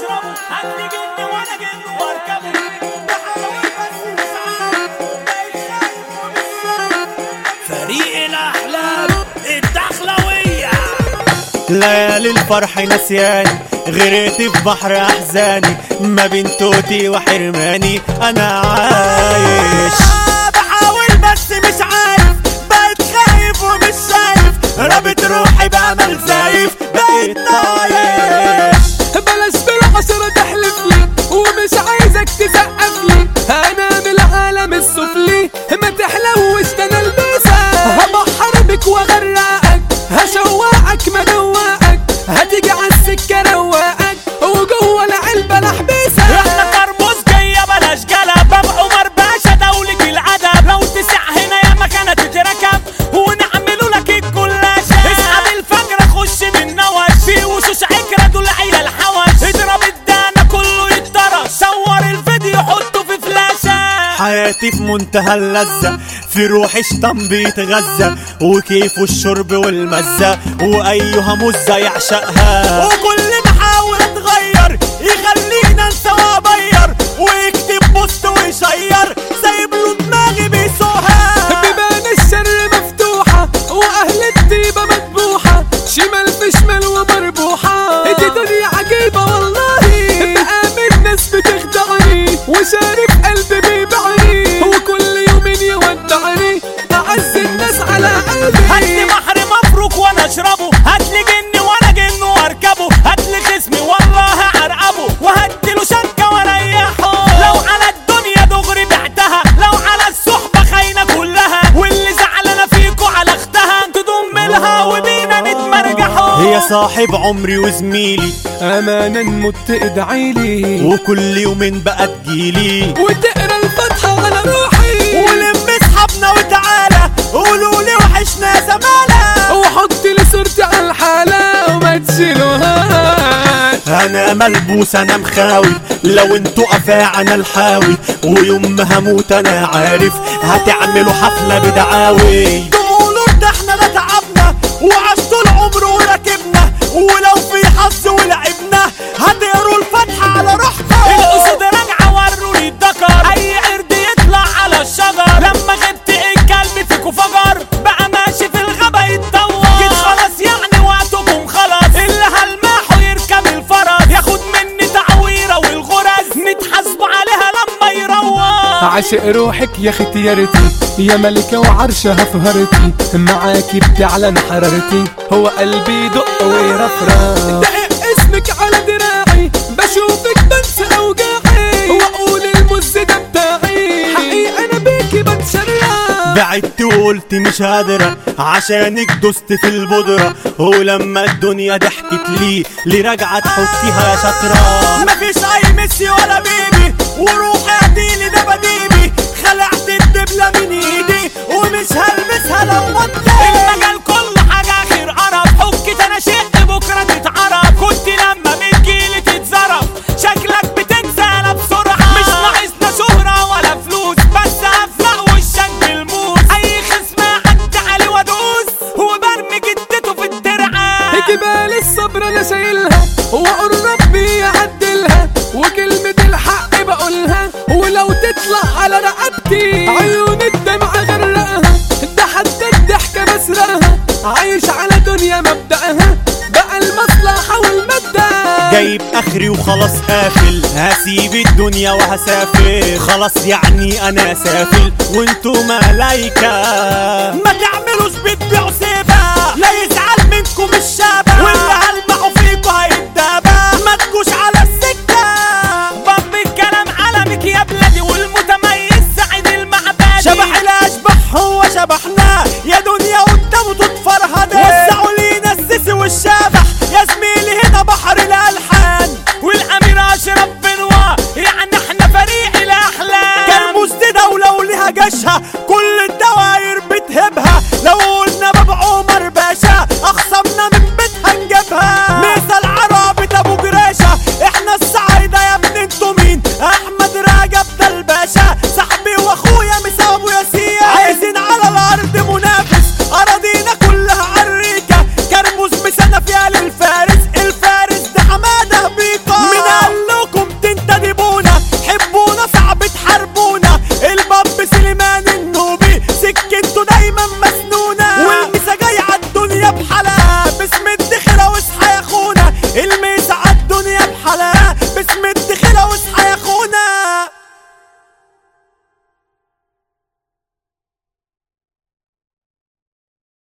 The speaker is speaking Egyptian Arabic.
اشربه هاتلي جن وانا جن واركبه بحاول بس مش عارف بقيت خايف ومش شايف فريق الاحلام الدخلويه ليالي الفرح نسياني غرقت في بحر احزاني ما بين توتي وحرماني انا عايش بحاول بس مش عارف بقيت خايف ومش شايف رابط روحي بامل زايف بقيت طايش بلاش بالعشرة تحلف لي ومش عايزك تسقف لي انا من العالم السفلي ما تحلوش ده انا البسك هبحر بك واغرقك هشوقك مدوقك هتيجي عالسكة رواقك وجوه العلبة انا احبسك احنا كرموز جاية بلاش جلب بابا عمر باشا دولة العدب لو تسع هنا يا مكانة تتركب ونعملوا لك الكلاشة اسحب الفجر خش من نوش في وشوش عكرة دول عيلة الحوش اضرب الدانة كله يتطرش صور الفيديو حطه في فلاشة حياتي في منتهى اللذة في روحي شطن بيتغذى وكيف الشرب والمزة وأيها مزة يعشقها وكل محاول اتغير يخلينا انسى وابير ويكتب بوست ويشير سايب له دماغي بيسوها بيبان الشر مفتوحة وأهل الطيبة مذبوحة شمال في شمال ومربوحة دي دنيا عجيبة والله بقابل ناس بتخدعني وشارب قلبي بيبعني وكل يومين يودعني أعز الناس على هاتلي قلبي بحر مبروك وانا اشربه هاتلي جن وانا جن واركبه هاتلي خصمي والله هعرقبه وهديله شنكة واريحه لو على الدنيا دغري بعتها لو على الصحبة خاينة كلها واللي زعلانة فيكو على اختها تضم لها وبينا نتمرجحوا هي صاحب عمري وزميلي أمانا مت ادعيلي وكل يومين بقى تجيلي وتقرا الفاتحة على روحي ولم اصحابنا وتعالى قولوا لي وحشنا زمانة وحط لي صورتي على الحالة وما تشيلوهاش انا ملبوس انا مخاوي لو انتوا قفا انا الحاوي ويوم ما هموت انا عارف هتعملوا حفلة بدعاوي تقولوا ده احنا لا تعبنا وعشتوا العمر وركبنا ولو في حظ ولعبنا هتقروا الفتحة على روحكم الأسود راجعة وروني الدكر أي قرد يطلع على الشجر لما غبت الكلب فيكو فجر بقى ماشي في الغابة يتطور جيت خلاص يعني وقتكم خلاص اللي هلمحه يركب الفرس ياخد مني تعويرة والغرز نتحاسبوا عليها لما يروح عاشق روحك يا ختيارتي يا ملكة وعرشها فهرتي معاكي بتعلن حرارتي هو قلبي دق ويرفرف دقق اسمك على دراعي بشوفك بنسى اوجاعي واقول المز ده بتاعي حقيقة انا بيكي بتشرع بعدت وقلت مش قادرة عشانك دست في البودرة ولما الدنيا ضحكت لي لي راجعة تحطيها يا شاطرة مفيش اي ميسي ولا بيبي وروحي اديلي ده بديبي خلعت الدبلة من ايدي ومش هلبسها لو مطلع المجال كل حاجة اخر قرف حكت انا شق بكرة تتعرف كنت لما بتجيلي تتزرف شكلك بتنسى انا بسرعة مش ناقصنا شهرة ولا فلوس بس افلق وشك بالموس اي خصم عدى عليه وادوس وبرمي جدته في الدرعة جبال الصبر انا شايلها واقول ربي يعدلها وكلمة الحق بقولها ولو تطلع على رقبتي عيون الدمع غرقها ده حتى الضحكة بسرقها عايش على دنيا مبدأها بقى المصلحة والمادة جايب اخري وخلاص قافل هسيب الدنيا وهسافر خلاص يعني انا سافل وانتوا ملايكة ما تعملوش بتبيعوا سيبة لا يزعل منكم الشابة واللي